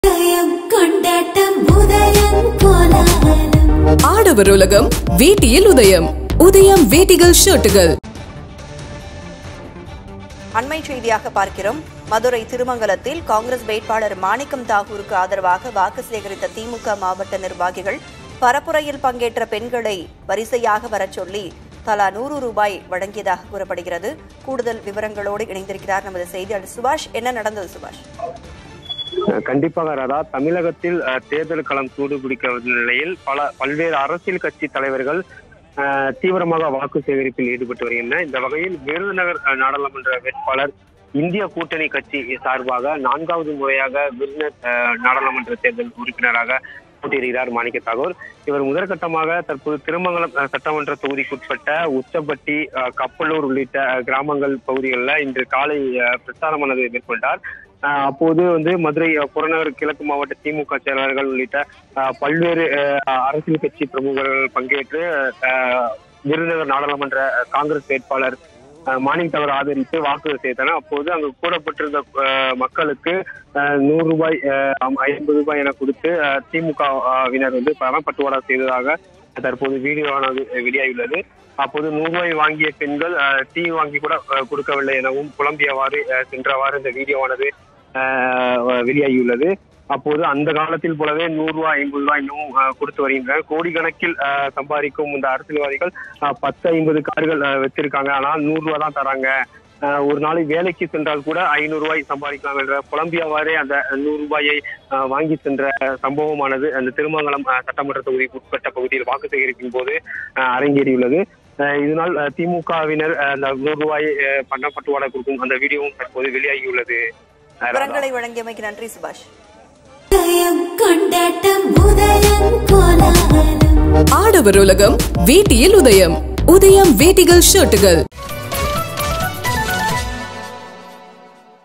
உதயம் கொண்டாட்டம் உதயம் கோலாகலம் ஆடவர் உலகம் வேட்டியில் உதயம் உதயம் வேட்டிகள் ஷர்ட்டுகள் அண்மை செய்தியாக பார்க்கிறோம் மதுரை திருமங்கலத்தில் காங்கிரஸ் வேட்பாளர் மாணிக்கம் தாகூருக்கு ஆதரவாக வாக்கு சேகரித்த திமுக மாவட்ட நிர்வாகிகள் பரப்புரையில் பங்கேற்ற பெண்களை வரிசையாக வரச் சொல்லி தலா நூறு ரூபாய் வழங்கியதாக கூறப்படுகிறது கூடுதல் விவரங்களோடு இணைந்திருக்கிறார் நமது செய்தியாளர் சுபாஷ் என்ன நடந்தது சுபாஷ் கண்டிப்பாக ராதா தமிழகத்தில் அஹ், தேர்தல் களம் சூடுபிடிக்க நிலையில் பல பல்வேறு அரசியல் கட்சி தலைவர்கள் அஹ், தீவிரமாக வாக்கு சேகரிப்பில் ஈடுபட்டு வருகின்றனர் இந்த வகையில் விருதுநகர் அஹ், நாடாளுமன்ற வேட்பாளர் இந்திய கூட்டணி கட்சி சார்பாக நான்காவது முறையாக விருதுநகர் அஹ், நாடாளுமன்ற தேர்தல் உறுப்பினராக போட்டியிடுகிறார் மாணிக்க தாகூர் இவர் முதற்கட்டமாக தற்போது திருமங்கலம் அஹ், சட்டமன்ற தொகுதிக்குட்பட்ட உச்சப்பட்டி அஹ், கப்பலூர் உள்ளிட்ட அஹ், கிராமங்கள் பகுதிகளில் இன்று காலை அஹ், பிரச்சாரமானது மேற்கொண்டார் அஹ், அப்போது வந்து மதுரை அஹ், புறநகர் கிழக்கு மாவட்ட திமுக செயலாளர்கள் உள்ளிட்ட அஹ், பல்வேறு அஹ், அரசியல் கட்சி பிரமுகர்கள் பங்கேற்று அஹ், விருதுநகர் நாடாளுமன்ற அஹ், காங்கிரஸ் வேட்பாளர் அஹ், மாணிக் தவறு ஆதரித்து வாக்கு செய்தனர் அப்போது அங்கு கூடப்பட்டிருந்த அஹ், மக்களுக்கு அஹ், நூறு ரூபாய் அஹ், ஐம்- ஐம்பது ரூபாய் என கொடுத்து அஹ், திமுக அஹ், வினர் வந்து பணப்பட்டுவாடா செய்ததாக தற்போது வீடியோவானது வெளியாகியுள்ளது அப்போது நூறு ரூபாய் வாங்கிய பெண்கள் அஹ், டீ வாங்கி கூட அஹ், கொடுக்கவில்லை எனவும் புலம்பியவாறு அஹ், சென்றவாறு இந்த வீடியோவானது அஹ், வெளியாகியுள்ளது அப்போது அந்த காலத்தில் போலவே நூறு ரூபாய் ஐம்பது ரூபாய் இன்னும் அஹ், கொடுத்து வருகின்றனர் கோடிக்கணக்கில் அஹ், சம்பாதிக்கும் இந்த அரசியல்வாதிகள் அஹ், பத்து ஐம்பது கார்கள் அஹ், வச்சிருக்காங்க ஆனால் நூறு ரூபாய் தான் தராங்க அஹ், ஒரு நாளைக்கு வேலைக்கு சென்றால் கூட ஐநூறு ரூபாய் சம்பாதிக்கலாம் என்ற புலம்பியவாறே அந்த நூறு ரூபாயை அஹ், வாங்கி சென்ற சம்பவமானது அந்த திருமங்கலம் அஹ், சட்டமன்ற தொகுதிக்கு உட்பட்ட பகுதியில் வாக்கு சேகரிப்பின் போது அஹ், அரங்கேறியுள்ளது அஹ், இதனால் அஹ், திமுகவினர் அஹ், அந்த நூறு ரூபாய் அஹ், பணப்பட்டுவாடா கொடுக்கும் அந்த வீடியோவும் தற்போது வெளியாகியுள்ளது அஹ், ராதா. விவரங்களை வழங்கியமைக்கு நன்றி சுபாஷ் உதயம் கொண்டாட்டம் உதயம் கோலாகலம் ஆடவர் உலகம் வேட்டியில் உதயம் உதயம் வேட்டிகள் ஷர்ட்டுகள்